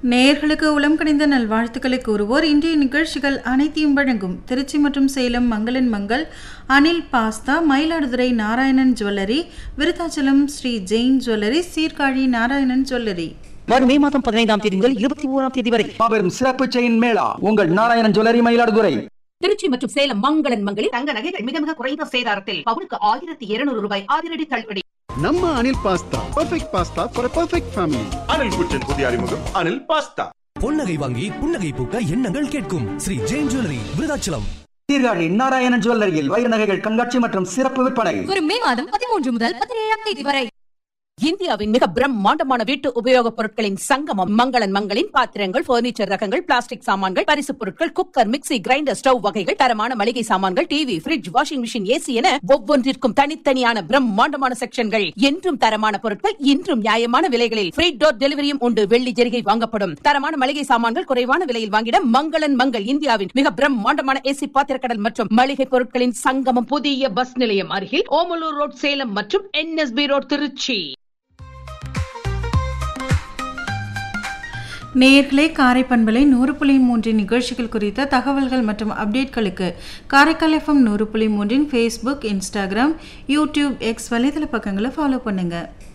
நேயர்களுக்கு உளம் கணிந்த நல்வாழ்த்துக்களை கூறுவோர் இன்றைய நிகழ்ச்சிகள் அனைத்தையும் வழங்கும் திருச்சி மற்றும் சேலம் மங்களன் மங்கள் Anil pasta Mayiladuthurai Narayanan jewellery Virudhachalam Sri Jain jewellery Sirkazhi Narayanan jewellery வரும் மே மாதம் பதினைந்தாம் தேதி முதல் இருபத்தி ஓராம் தேதி வரை மாபெரும் சிறப்பு செயின் மேளா உங்கள் நாராயணன் ஜுவல்லரி மயிலாடுதுறை திருச்சி மற்றும் சேலம் மங்களன் மங்களில் தங்க நகைகள் மிக மிக குறைந்த சேதாரத்தில் பவுனுக்கு ஆயிரத்தி இருநூறு ரூபாய் அதிரடி தள்ளுபடி ನಮ್ಮ Anil pasta perfect pasta for perfect family Anil kitchen புதிய அறிமுகம் அனில் பாஸ்தா பொன்னகை வாங்கி புன்னகை பூக்க எண்ணங்கள் கேட்கும் ஸ்ரீ ஜெயின் ஜுவல்லரி விருதாச்சலம் சீர்காழி நாராயணன் ஜுவல்லரியில் வைர நகைகள் கண்காட்சி மற்றும் சிறப்பு விற்பனை வரும் மே மாதம் பதிமூன்று முதல் பதினேழாம் தேதி வரை இந்தியாவின் மிக பிரம்மாண்டமான வீட்டு உபயோகப் பொருட்களின் சங்கமம் மங்களன் மங்களின் பாத்திரங்கள் பர்னிச்சர் ரகங்கள் பிளாஸ்டிக் சாமான்கள் பரிசுப் பொருட்கள் குக்கர் மிக்ஸி கிரைண்டர் ஸ்டவ் வகைகள் தரமான மளிகை சாமான்கள் TV fridge washing machine AC என ஒவ்வொன்றிற்கும் தனித்தனியான பிரம்மாண்டமான செக்ஷன்கள் என்றும் தரமான பொருட்கள் இன்றும் நியாயமான விலைகளில் ஃப்ரீ டோர் டெலிவரியும் உண்டு வெள்ளி ஜெரிகை வாங்கப்படும் தரமான மளிகை சாமான்கள் குறைவான விலையில் வாங்கிட மங்களன் மங்கள் இந்தியாவின் மிக பிரம்மாண்டமான ஏசி பாத்திரக்கடல் மற்றும் மளிகை பொருட்களின் சங்கமம் புதிய பஸ் நிலையம் அருகில் ஓமலூர் ரோட் சேலம் மற்றும் என்எஸ்பி ரோட் திருச்சி நேயர்களே காரை பண்பலை நூறு புள்ளி மூன்றின் நிகழ்ச்சிகள் குறித்த தகவல்கள் மற்றும் அப்டேட்களுக்கு காரைக்கால் எஃப்எம் நூறு புள்ளி மூன்றின் ஃபேஸ்புக் இன்ஸ்டாகிராம் யூடியூப் எக்ஸ் வலைதள பக்கங்களை ஃபாலோ பண்ணுங்கள்